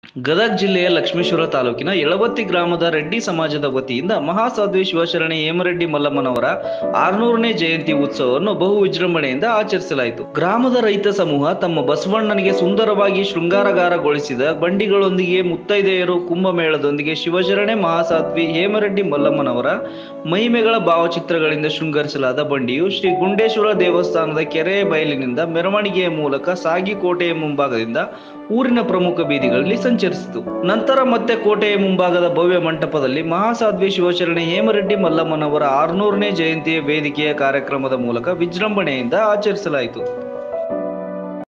ಗದಗ ಜಿಲ್ಲೆಯ ಲಕ್ಷ್ಮೇಶ್ವರ ತಾಲೂಕಿನ ಯಳವತ್ತಿ ಗ್ರಾಮದ ರೆಡ್ಡಿ ಸಮಾಜದ ವತಿಯಿಂದ ಮಹಾಸಾಧ್ವಿ ಶಿವಶರಣೆ ಹೇಮರೆಡ್ಡಿ ಮಲ್ಲಮ್ಮನವರ ಆರುನೂರನೇ ಜಯಂತಿ ಉತ್ಸವವನ್ನು ಬಹು ವಿಜೃಂಭಣೆಯಿಂದ ಆಚರಿಸಲಾಯಿತು ಗ್ರಾಮದ ರೈತ ಸಮೂಹ ತಮ್ಮ ಬಸವಣ್ಣನಿಗೆ ಸುಂದರವಾಗಿ ಶೃಂಗಾರಗಾರಗೊಳಿಸಿದ ಬಂಡಿಗಳೊಂದಿಗೆ ಮುತ್ತೈದೆಯರು ಕುಂಭಮೇಳದೊಂದಿಗೆ ಶಿವಶರಣೆ ಮಹಾಸಾಧ್ವಿ ಹೇಮರೆಡ್ಡಿ ಮಲ್ಲಮ್ಮನವರ ಮಹಿಮೆಗಳ ಭಾವಚಿತ್ರಗಳಿಂದ ಶೃಂಗರಿಸಲಾದ ಬಂಡಿಯು ಶ್ರೀ ಗುಂಡೇಶ್ವರ ದೇವಸ್ಥಾನದ ಕೆರೆಯ ಬಯಲಿನಿಂದ ಮೆರವಣಿಗೆಯ ಮೂಲಕ ಸಾಗಿ ಕೋಟೆಯ ಮುಂಭಾಗದಿಂದ ಊರಿನ ಪ್ರಮುಖ ಬೀದಿಗಳಲ್ಲಿ ಸಂಚರಿಸಿತು ನಂತರ ಮತ್ತೆ ಕೋಟೆಯ ಮುಂಭಾಗದ ಭವ್ಯ ಮಂಟಪದಲ್ಲಿ ಮಹಾಸಾಧ್ವಿ ಶಿವಶರಣೆ ಹೇಮರೆಡ್ಡಿ ಮಲ್ಲಮ್ಮನವರ ಆರುನೂರನೇ ಜಯಂತಿಯ ವೇದಿಕೆಯ ಕಾರ್ಯಕ್ರಮದ ಮೂಲಕ ವಿಜೃಂಭಣೆಯಿಂದ ಆಚರಿಸಲಾಯಿತು